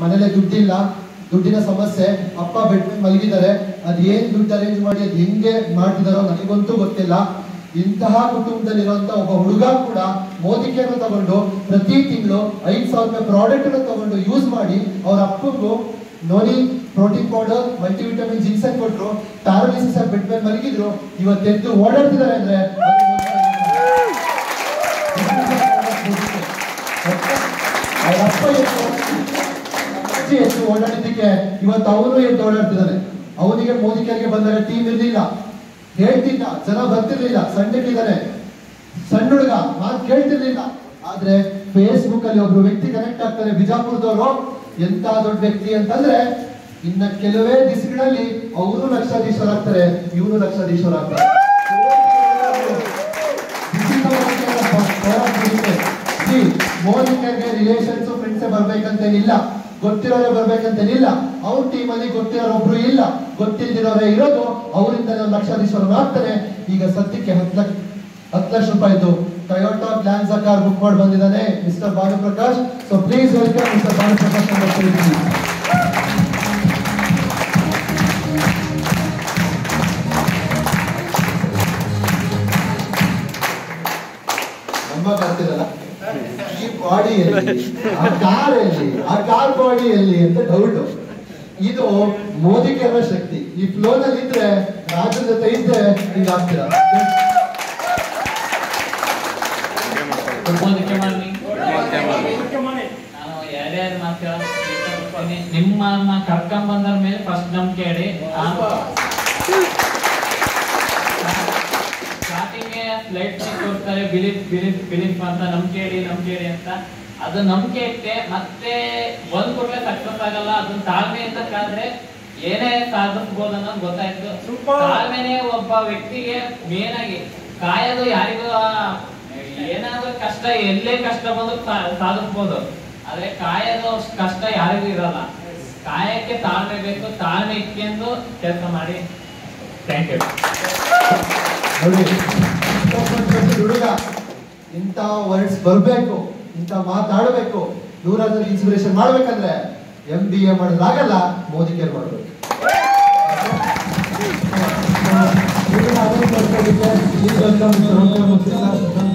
ಮನೇಲೆ ದುಡ್ಡಿಲ್ಲ ದುಡ್ಡಿನ ಸಮಸ್ಯೆ ಅಪ್ಪ ಬೆಡ್ ಮೇಲೆ ಮಲಗಿದ್ದಾರೆ ಅದ್ ಏನ್ ದುಡ್ಡು ಅರೇಂಜ್ ಮಾಡಿ ಅದ್ ಹೆಂಗೆ ಮಾಡ್ತಿದಾರೋ ನನಗಂತೂ ಗೊತ್ತಿಲ್ಲ ಇಂತಹ ಕುಟುಂಬದಲ್ಲಿರುವಂತ ಒಬ್ಬ ಹುಡುಗ ಕೂಡ ಮೋದಿಕೆಯನ್ನು ತಗೊಂಡು ಪ್ರತಿ ತಿಂಗಳು ಐದ್ ಸಾವಿರ ರೂಪಾಯಿ ಪ್ರಾಡಕ್ಟ್ ಅನ್ನು ತಗೊಂಡು ಯೂಸ್ ಮಾಡಿ ಅವ್ರ ಅಪ್ಪಗೂ noni protein powder multivitamin ginseng ಕೊಟ್ರು ಪ್ಯಾರಾಲಿಸಿಸ್ ಆಗಿ ಬೆಡ್ ಮೇಲೆ ಮಲಗಿದ್ರು ಇವತ್ತೆದ್ದು ಓಡಾಡ್ತಿದ್ದಾರೆ ಅಂದ್ರೆ ಅವ್ರ ಅಪ್ಪ ಎಷ್ಟು ಅಜ್ಜಿ ಎಷ್ಟು ಓಡಾಡಿದ್ದಕ್ಕೆ ಇವತ್ತು ಅವನು ಎದ್ದು ಓಡಾಡ್ತಿದ್ದಾನೆ ಅವನಿಗೆ ಮೋದಿಕೆಗೆ ಬಂದಾಗ ಟೀಮ್ ಇರ್ಲಿಲ್ಲ ಹೇಳ್ತಿದ್ದ ಜನ ಬರ್ತಿರ್ಲಿಲ್ಲ ಸಣ್ಣಕ್ಕಿದ್ದಾನೆ ಸಣ್ಣ ಹುಡುಗ ಮಾತು ಕೇಳ್ತಿರ್ಲಿಲ್ಲ ಆದ್ರೆ ಫೇಸ್ಬುಕ್ ಅಲ್ಲಿ ಒಬ್ರು ವ್ಯಕ್ತಿ ಕನೆಕ್ಟ್ ಆಗ್ತಾರೆ ಬಿಜಾಪುರದವರು ಎಂತ ದೊಡ್ಡ ವ್ಯಕ್ತಿ ಅಂತಂದ್ರೆ ಇನ್ನ ಕೆಲವೇ ದಿವಸಗಳಲ್ಲಿ ಅವರು ಲಕ್ಷಾಧೀಶರಾಗ್ತಾರೆ ಇವನು ಲಕ್ಷಾಧೀಶರಾಗ್ತಾರೆ ಮೋದಿಗೆ ರಿಲೇಷನ್ಸ್ ಫ್ರೆಂಡ್ಸ್ ಬರ್ಬೇಕಂತೇನಿಲ್ಲ ಗೊತ್ತಿರೋರೇ ಬರ್ಬೇಕಂತೇನಿಲ್ಲ ಅವ್ರ ಟೀಮ್ ಅಲ್ಲಿ ಗೊತ್ತಿರೋರೊಬ್ರು ಇಲ್ಲ ಗೊತ್ತಿಲ್ದಿರೋರೇ ಇರೋದು ಅವರಿಂದ ನಾವು ಲಕ್ಷಾಧೀಶರು ಆಗ್ತಾರೆ ಈಗ ಸದ್ಯಕ್ಕೆ ಹತ್ತು ಲಕ್ಷ ಹತ್ತು ಲಕ್ಷ ರೂಪಾಯಿದು ಟೊಯೋಟಾ ಗ್ಲಾನ್ಸಾ ಕಾರ್ ಬುಕ್ ಮಾಡಿ ಬಂದಿದ್ದಾನೆ mister Bhanuprakash so please welcome mister Bhanuprakash ನಮ್ಮ ಕರೀತೀವಿ. ನಮ್ಮ ಬರ್ತಿರಲ್ಲ ಈ ಬಾಡಿಯಲ್ಲಿ ಆ ಕಾರ್ ಎಲ್ಲಿ ಆ ಕಾರ್ ಬಾಡಿ ಎಲ್ಲಿ ಅಂತ ಡೌಟ್ ಇದು ಮೋದಿಕೆರ ಶಕ್ತಿ ಈ ಫ್ಲೋ ನಲ್ಲಿ ಇದ್ರೆ ರಾಜ್ಯದ ಜೊತೆ ಇದ್ರೆ ಹಿಂಗ ಆಗ್ತೀರಾ ಓದಕ್ಕೆ ಮಾಡ್ಲಿ ನಾನು ಯಾರ್ಯಾರು ಮಾತ್ರ ಇಷ್ಟಪಡ್ತೀನಿ. ನಿಮ್ಮನ್ನ ಕರ್ಕೊಂಡ್ ಬಂದ್ರ ಮೇಲೆ ಫಸ್ಟ್ ನಂಬಿಕೆ ಇಡಿ ಸ್ಟಾರ್ಟಿಂಗ್ ಫ್ಲೈಟ್ ತೋರಿಸ್ತಾರೆ ಬಿಲೀಫ್ ಬಿಲೀಫ್ ಬಿಲೀಫ್ ಅಂತ ನಂಬಿಕೆ ಇಡಿ ನಂಬಿಕೆ ಇಡಿ ಅಂತ ಅದು ನಂಬಿಕೆ ಇಟ್ಟೆ ಮತ್ತೆ ಒಂದ್ ಕೂಡಲೇ ಸಕ್ಸಸ್ ಆಗಲ್ಲ ಅದನ್ನ ತಾಳ್ಮೆಯಿಂದ ಕಾದ್ರೆ ಏನೇ ಸಾಧಿಸ್ಬೋದು ಅನ್ನೋದು ಗೊತ್ತಾಯ್ತು ತಾಳ್ಮೆನೆ ಒಬ್ಬ ವ್ಯಕ್ತಿಗೆ ಮೇನ್ ಆಗಿ ಕಾಯೋದು ಯಾರಿಗೂ ಆ, ಏನಾದ್ರೂ ಕಷ್ಟ ಎಲ್ಲೇ ಕಷ್ಟ ಬಂದ್ರು ಸಾ- ಸಾಧಿಸ್ಬೋದು ಆದ್ರೆ ಕಾಯೋದು ಅಷ್ಟ್ ಕಷ್ಟ ಯಾರಿಗೂ ಇರಲ್ಲ ಕಾಯಕ್ಕೆ ತಾಳ್ಮೆ ಬೇಕು ತಾಳ್ಮೆ ಇಟ್ಕೊಂಡು ಕೆಲಸ ಮಾಡಿ ಥ್ಯಾಂಕ್ ಯು ನೋಡಿ ಇಪ್ಪತ್ತೊಂದು ವರ್ಷದ ಹುಡುಗ ಇಂಥ ವರ್ಡ್ಸ್ ಬರ್ಬೇಕು ಇಂಥ ಮಾತಾಡಬೇಕು ನೂರಾರು ಇನ್ಸ್ಪಿರೇಷನ್ ಮಾಡ್ಬೇಕಂದ್ರೆ ಎಂ ಬಿ ಎ ಮಾಡೋದಾಗಲ್ಲ ಮೋದಿ ಕೇರ್ ಮಾಡ್ಬೇಕು ಈಗ ಅದನ್ನು ಬರ್ಕೊಳ್ಳಿಕ್ಕೆ, please welcome Mr. ರಮ್ಯಾ ಮುತ್ತಿನ.